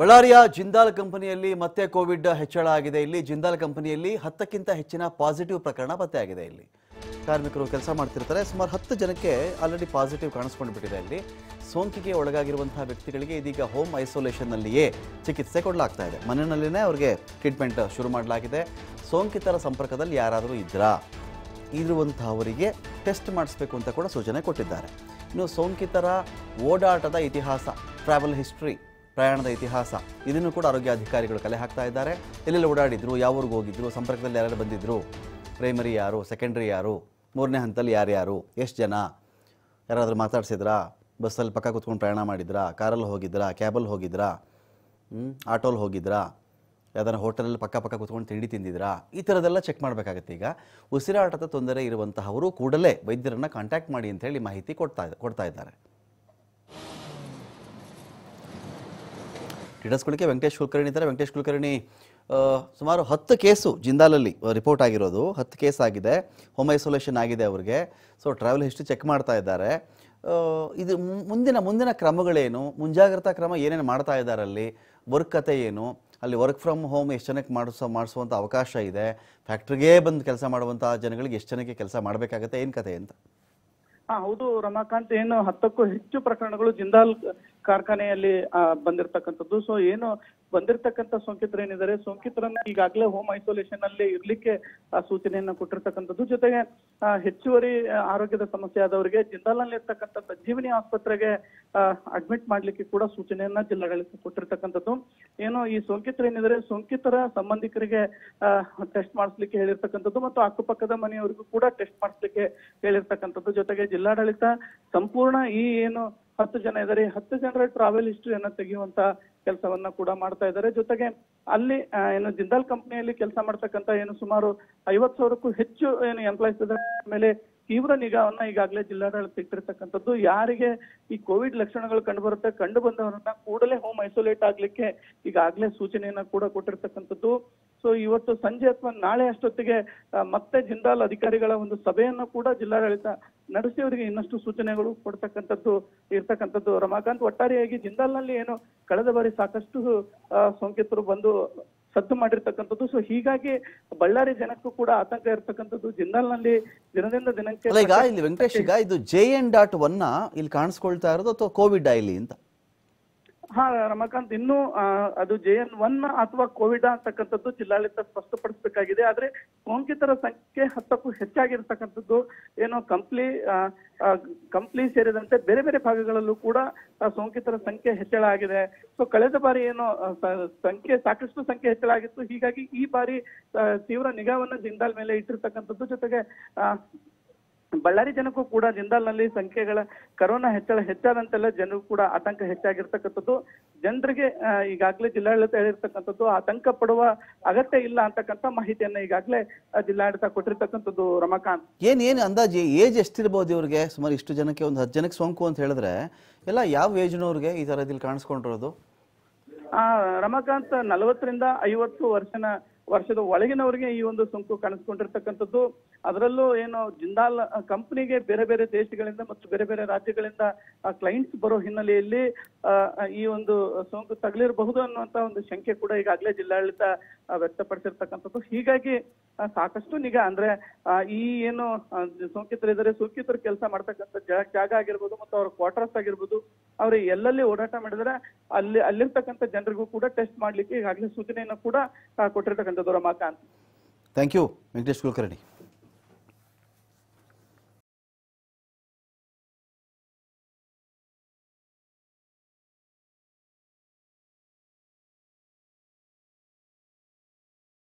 ಬಳ್ಳಾರಿಯ ಜಿಂದಾಲ್ ಕಂಪನಿಯಲ್ಲಿ ಮತ್ತೆ ಕೋವಿಡ್ ಹೆಚ್ಚಳ ಆಗಿದೆ ಇಲ್ಲಿ ಜಿಂದಾಲ್ ಕಂಪನಿಯಲ್ಲಿ ಹತ್ತಕ್ಕಿಂತ ಹೆಚ್ಚಿನ ಪಾಸಿಟಿವ್ ಪ್ರಕರಣ ಪತ್ತೆಯಾಗಿದೆ ಇಲ್ಲಿ ಕಾರ್ಮಿಕರು ಕೆಲಸ ಮಾಡ್ತಿರ್ತಾರೆ ಸುಮಾರು ಹತ್ತು ಜನಕ್ಕೆ ಆಲ್ರೆಡಿ ಪಾಸಿಟಿವ್ ಕಾಣಿಸ್ಕೊಂಡು ಬಿಟ್ಟಿದೆ ಇಲ್ಲಿ ಸೋಂಕಿಗೆ ಒಳಗಾಗಿರುವಂತಹ ವ್ಯಕ್ತಿಗಳಿಗೆ ಇದೀಗ ಹೋಮ್ ಐಸೋಲೇಷನ್ನಲ್ಲಿಯೇ ಚಿಕಿತ್ಸೆ ಕೊಡಲಾಗ್ತಾ ಇದೆ ಮನೆಯಲ್ಲಿನೇ ಅವ್ರಿಗೆ ಟ್ರೀಟ್ಮೆಂಟ್ ಶುರು ಮಾಡಲಾಗಿದೆ ಸೋಂಕಿತರ ಸಂಪರ್ಕದಲ್ಲಿ ಯಾರಾದರೂ ಇದ್ರಾ ಇರುವಂತಹವರಿಗೆ ಟೆಸ್ಟ್ ಮಾಡಿಸ್ಬೇಕು ಅಂತ ಕೂಡ ಸೂಚನೆ ಕೊಟ್ಟಿದ್ದಾರೆ ಇನ್ನು ಸೋಂಕಿತರ ಓಡಾಟದ ಇತಿಹಾಸ ಟ್ರಾವೆಲ್ ಹಿಸ್ಟ್ರಿ ಪ್ರಯಾಣದ ಇತಿಹಾಸ ಇದನ್ನು ಕೂಡ ಆರೋಗ್ಯ ಅಧಿಕಾರಿಗಳು ಕಲೆ ಹಾಕ್ತಾ ಇದ್ದಾರೆ ಎಲ್ಲೆಲ್ಲಿ ಓಡಾಡಿದ್ರು ಯಾವ ಊರಿಗೆ ಹೋಗಿದ್ರು ಸಂಪರ್ಕದಲ್ಲಿ ಯಾರ್ಯಾರು ಬಂದಿದ್ರು ಪ್ರೈಮರಿ ಯಾರು ಸೆಕೆಂಡ್ರಿ ಯಾರು ಮೂರನೇ ಹಂತದಲ್ಲಿ ಯಾರ್ಯಾರು ಎಷ್ಟು ಜನ ಯಾರಾದರೂ ಮಾತಾಡ್ಸಿದ್ರಾ ಬಸ್ಸಲ್ಲಿ ಪಕ್ಕ ಕೂತ್ಕೊಂಡು ಪ್ರಯಾಣ ಮಾಡಿದ್ರಾ ಕಾರಲ್ಲಿ ಹೋಗಿದ್ರಾ ಕ್ಯಾಬಲ್ಲಿ ಹೋಗಿದ್ರಾ ಹ್ಮ್? ಆಟೋಲ್ಲಿ ಹೋಗಿದ್ರಾ ಯಾವ್ದಾರ ಹೋಟೆಲಲ್ಲಿ ಪಕ್ಕ ಪಕ್ಕ ಕೂತ್ಕೊಂಡು ತಿಂಡಿ ತಿಂದಿದ್ರಾ ಈ ಥರದ್ದೆಲ್ಲ ಚೆಕ್ ಮಾಡಬೇಕಾಗತ್ತೆ ಈಗ ಉಸಿರಾಟದ ತೊಂದರೆ ಇರುವಂತಹವರು ಕೂಡಲೇ ವೈದ್ಯರನ್ನ ಕಾಂಟ್ಯಾಕ್ಟ್ ಮಾಡಿ ಅಂತ ಹೇಳಿ ಮಾಹಿತಿ ಕೊಡ್ತಾ ಕೊಡ್ತಾ ಇದ್ದಾರೆ ಡೀಟೇಲ್ಸ್ಗಳಿಗೆ ವೆಂಕಟೇಶ್ ಕುಲಕರ್ಣಿ ಇದ್ದಾರೆ ವೆಂಕಟೇಶ್ ಕುಲಕರ್ಣಿ ಆ, ಸುಮಾರು ಹತ್ತು ಕೇಸು ಜಿಂದಾಲಲ್ಲಿ ರಿಪೋರ್ಟ್ ಆಗಿರೋದು ಹತ್ತು ಕೇಸ್ ಆಗಿದೆ ಹೋಮ್ ಐಸೋಲೇಷನ್ ಆಗಿದೆ ಅವ್ರಿಗೆ ಸೊ ಟ್ರಾವೆಲ್ ಹಿಸ್ಟ್ರಿ ಚೆಕ್ ಮಾಡ್ತಾ ಇದ್ದಾರೆ ಆ, ಇದು ಮು- ಮುಂದಿನ ಮುಂದಿನ ಕ್ರಮಗಳೇನು ಮುಂಜಾಗ್ರತಾ ಕ್ರಮ ಏನೇನು ಮಾಡ್ತಾ ಇದ್ದಾರೆ ಅಲ್ಲಿ ವರ್ಕ್ ಕತೆ ಏನು ಅಲ್ಲಿ ವರ್ಕ್ ಫ್ರಮ್ ಹೋಮ್ ಎಷ್ಟು ಜನಕ್ಕೆ ಮಾಡಿಸೋ ಮಾಡಿಸುವಂಥ ಅವಕಾಶ ಇದೆ ಫ್ಯಾಕ್ಟ್ರಿಗೆ ಬಂದು ಕೆಲಸ ಮಾಡುವಂಥ ಜನಗಳಿಗೆ ಎಷ್ಟು ಜನಕ್ಕೆ ಕೆಲಸ ಮಾಡಬೇಕಾಗತ್ತೆ ಏನು ಕತೆ ಅಂತ ಹಾ ಹೌದು ರಮಾಕಾಂತ್ ಏನು ಹತ್ತಕ್ಕೂ ಹೆಚ್ಚು ಪ್ರಕರಣಗಳು ಜಿಂದಾಲ್ ಕಾರ್ಖಾನೆಯಲ್ಲಿ ಆ, ಬಂದಿರತಕ್ಕಂಥದ್ದು ಸೊ ಏನು ಬಂದಿರತಕ್ಕಂಥ ಸೋಂಕಿತರು ಏನಿದ್ದಾರೆ ಸೋಂಕಿತರನ್ನ ಈಗಾಗಲೇ ಹೋಮ್ ಐಸೋಲೇಷನ್ ಅಲ್ಲಿ ಇರ್ಲಿಕ್ಕೆ ಆ, ಸೂಚನೆಯನ್ನ ಕೊಟ್ಟಿರ್ತಕ್ಕಂಥದ್ದು ಜೊತೆಗೆ ಆ, ಹೆಚ್ಚುವರಿ ಆ, ಆರೋಗ್ಯದ ಸಮಸ್ಯೆ ಆದವರಿಗೆ ಜಿಂದಾಲ್ನಲ್ಲಿ ಇರ್ತಕ್ಕಂಥ ಸಂಜೀವನಿ ಆಸ್ಪತ್ರೆಗೆ ಅಡ್ಮಿಟ್ ಮಾಡ್ಲಿಕ್ಕೆ ಕೂಡ ಸೂಚನೆಯನ್ನ ಜಿಲ್ಲಾಡಳಿತ ಕೊಟ್ಟಿರ್ತಕ್ಕಂಥದ್ದು ಏನು ಈ ಸೋಂಕಿತರು ಏನಿದ್ದಾರೆ ಸೋಂಕಿತರ ಸಂಬಂಧಿಕರಿಗೆ ಟೆಸ್ಟ್ ಮಾಡಿಸ್ಲಿಕ್ಕೆ ಹೇಳಿರ್ತಕ್ಕಂಥದ್ದು ಮತ್ತು ಅಕ್ಕಪಕ್ಕದ ಮನೆಯವರಿಗೂ ಕೂಡ ಟೆಸ್ಟ್ ಮಾಡಿಸ್ಲಿಕ್ಕೆ ಹೇಳಿರ್ತಕ್ಕಂಥದ್ದು ಜೊತೆಗೆ ಜಿಲ್ಲಾಡಳಿತ ಸಂಪೂರ್ಣ ಈ ಏನು ಹತ್ತು ಜನ ಇದ್ದಾರೆ ಈ ಹತ್ತು ಜನರ ಟ್ರಾವೆಲ್ ಹಿಸ್ಟ್ರಿಯನ್ನ ತೆಗೆಯುವಂತ ಕೆಲಸವನ್ನ ಕೂಡ ಮಾಡ್ತಾ ಇದ್ದಾರೆ ಜೊತೆಗೆ ಅಲ್ಲಿ ಆ, ಏನು ಜಿಂದಾಲ್ ಕಂಪನಿಯಲ್ಲಿ ಕೆಲಸ ಮಾಡ್ತಕ್ಕಂತ ಏನು ಸುಮಾರು ಐವತ್ ಸಾವಿರಕ್ಕೂ ಹೆಚ್ಚು ಏನು ಎಂಪ್ಲಾಯ್ಸ್ ಇದ್ದಾರೆ ಮೇಲೆ ತೀವ್ರ ನಿಗಾವನ್ನ ಈಗಾಗಲೇ ಜಿಲ್ಲಾಡಳಿತ ಇಟ್ಟಿರ್ತಕ್ಕಂಥದ್ದು ಯಾರಿಗೆ ಈ ಕೋವಿಡ್ ಲಕ್ಷಣಗಳು ಕಂಡು ಬರುತ್ತೆ ಕಂಡು ಬಂದವರನ್ನ ಕೂಡಲೇ ಹೋಮ್ ಐಸೋಲೇಟ್ ಆಗ್ಲಿಕ್ಕೆ ಈಗಾಗಲೇ ಸೂಚನೆಯನ್ನ ಕೂಡ ಕೊಟ್ಟಿರ್ತಕ್ಕಂಥದ್ದು ಸೊ ಇವತ್ತು ಸಂಜೆ ಅಥವಾ ನಾಳೆ ಅಷ್ಟೊತ್ತಿಗೆ ಆ, ಮತ್ತೆ ಜಿಂದಾಲ್ ಅಧಿಕಾರಿಗಳ ಒಂದು ಸಭೆಯನ್ನು ಕೂಡ ಜಿಲ್ಲಾಡಳಿತ ನಡೆಸಿ ಅವರಿಗೆ ಇನ್ನಷ್ಟು ಸೂಚನೆಗಳು ಕೊಡ್ತಕ್ಕಂಥದ್ದು ಇರ್ತಕ್ಕಂಥದ್ದು ರಮಾಕಾಂತ್ ಒಟ್ಟಾರೆಯಾಗಿ ಜಿಂದಾಲ್ನಲ್ಲಿ ಏನು ಕಳೆದ ಬಾರಿ ಸಾಕಷ್ಟು ಆ, ಸೋಂಕಿತರು ಬಂದು ಸದ್ದು ಮಾಡಿರ್ತಕ್ಕಂಥದ್ದು ಸೊ ಹೀಗಾಗಿ ಬಳ್ಳಾರಿ ಜನಕ್ಕೂ ಕೂಡ ಆತಂಕ ಇರ್ತಕ್ಕಂಥದ್ದು ಜಿಂದಾಲ್ನಲ್ಲಿ ದಿನದಿಂದ ದಿನಕ್ಕೆ ಅಲ್ಲ ಈಗ ಇಲ್ಲಿ ವೆಂಕಟೇಶ್ ಈಗ ಇದು ಜೆ ಎನ್ ಡಾಟ್ ಒನ್ನ ಇಲ್ಲಿ ಕಾಣಿಸ್ಕೊಳ್ತಾ ಇರೋದು ಅಥವಾ ಕೋವಿಡ್ ಇಲ್ಲಿ ಅಂತ ಹಾ ರಮಾಕಾಂತ್ ಇನ್ನು ಆ, ಅದು ಜೆ ಎನ್ ಒನ್ ಅಥವಾ ಕೋವಿಡ್ ಅಂತಕ್ಕಂಥದ್ದು ಜಿಲ್ಲಾಡಳಿತ ಸ್ಪಷ್ಟಪಡಿಸಬೇಕಾಗಿದೆ ಆದ್ರೆ ಸೋಂಕಿತರ ಸಂಖ್ಯೆ ಹತ್ತಕ್ಕೂ ಹೆಚ್ಚಾಗಿರ್ತಕ್ಕಂಥದ್ದು ಏನು ಕಂಪ್ಲಿ ಕಂಪ್ಲಿ ಸೇರಿದಂತೆ ಬೇರೆ ಬೇರೆ ಭಾಗಗಳಲ್ಲೂ ಕೂಡ ಆ, ಸೋಂಕಿತರ ಸಂಖ್ಯೆ ಹೆಚ್ಚಳ ಆಗಿದೆ ಸೊ ಕಳೆದ ಬಾರಿ ಏನು ಆ, ಸ- ಸಂಖ್ಯೆ ಸಾಕಷ್ಟು ಸಂಖ್ಯೆ ಹೆಚ್ಚಳ ಆಗಿತ್ತು ಹೀಗಾಗಿ ಈ ಬಾರಿ ಆ, ತೀವ್ರ ನಿಗಾವನ್ನ ಜಿಂದಾಲ್ ಮೇಲೆ ಇಟ್ಟಿರ್ತಕ್ಕಂಥದ್ದು ಜೊತೆಗೆ ಆ, ಬಳ್ಳಾರಿ ಜನಕ್ಕೂ ಕೂಡ ಜಿಂದಾಲ್ನಲ್ಲಿ ಸಂಖ್ಯೆಗಳ ಕರೋನಾ ಹೆಚ್ಚಳ ಹೆಚ್ಚಾದಂತೆಲ್ಲ ಜನರು ಕೂಡ ಆತಂಕ ಹೆಚ್ಚಾಗಿರ್ತಕ್ಕಂಥದ್ದು ಜನರಿಗೆ ಆ, ಈಗಾಗಲೇ ಜಿಲ್ಲಾಡಳಿತ ಹೇಳಿರ್ತಕ್ಕಂಥದ್ದು ಆತಂಕ ಪಡುವ ಅಗತ್ಯ ಇಲ್ಲ ಅಂತಕ್ಕಂಥ ಮಾಹಿತಿಯನ್ನ ಈಗಾಗಲೇ ಆ, ಜಿಲ್ಲಾಡಳಿತ ಕೊಟ್ಟಿರ್ತಕ್ಕಂಥದ್ದು ರಮಾಕಾಂತ್ ಏನ್ ಏನು ಅಂದಾಜು ಏಜ್ ಎಷ್ಟಿರ್ಬೋದು ಇವ್ರಿಗೆ ಸುಮಾರು ಇಷ್ಟು ಜನಕ್ಕೆ ಒಂದು ಹತ್ತು ಜನಕ್ಕೆ ಸೋಂಕು ಅಂತ ಹೇಳಿದ್ರೆ ಎಲ್ಲ ಯಾವ ಏಜ್ನವ್ರಿಗೆ ಈ ಥರ ಇಲ್ಲಿ ಕಾಣಿಸ್ಕೊಂಡಿರೋದು ಆ ರಮಾಕಾಂತ್ ನಲವತ್ತರಿಂದ ಐವತ್ತು ವರ್ಷನ ವರ್ಷದ ಒಳಗಿನವರಿಗೆ ಈ ಒಂದು ಸೋಂಕು ಕಾಣಿಸ್ಕೊಂಡಿರ್ತಕ್ಕಂಥದ್ದು ಅದರಲ್ಲೂ ಏನು ಜಿಂದಾಲ್ ಕಂಪನಿಗೆ ಬೇರೆ ಬೇರೆ ದೇಶಗಳಿಂದ ಮತ್ತು ಬೇರೆ ಬೇರೆ ರಾಜ್ಯಗಳಿಂದ ಕ್ಲೈಂಟ್ಸ್ ಬರೋ ಹಿನ್ನೆಲೆಯಲ್ಲಿ ಆ, ಈ ಒಂದು ಸೋಂಕು ತಗಲಿರಬಹುದು ಅನ್ನುವಂತ ಒಂದು ಶಂಕೆ ಕೂಡ ಈಗಾಗಲೇ ಜಿಲ್ಲಾಡಳಿತ ಆ, ವ್ಯಕ್ತಪಡಿಸಿರ್ತಕ್ಕಂಥದ್ದು ಹೀಗಾಗಿ ಆ, ಸಾಕಷ್ಟು ನಿಗಾ ಅಂದ್ರೆ ಆ, ಈ ಏನು ಆ, ಸೋಂಕಿತರಿದ್ದಾರೆ ಸೋಂಕಿತರು ಕೆಲಸ ಮಾಡ್ತಕ್ಕಂಥ ಜಾ- ಜಾಗ ಆಗಿರ್ಬೋದು ಮತ್ತು ಅವ್ರ ಕ್ವಾರ್ಟರ್ಸ್ ಆಗಿರ್ಬೋದು ಅವ್ರು ಎಲ್ಲೆಲ್ಲಿ ಓಡಾಟ ಮಾಡಿದ್ರೆ ಅಲ್ಲಿ ಅಲ್ಲಿರ್ತಕ್ಕಂಥ ಜನರಿಗೂ ಕೂಡ ಟೆಸ್ಟ್ ಮಾಡ್ಲಿಕ್ಕೆ ಈಗಾಗಲೇ ಸೂಚನೆಯನ್ನು ಕೂಡ ಆ, ಕೊಟ್ಟಿರ್ತಕ್ಕಂಥದ್ದು ರಮಾಕಾಂತ್ ಥ್ಯಾಂಕ್ ಯು ವೆಂಕಟೇಶ್ ಕುಲಕರ್ಣಿ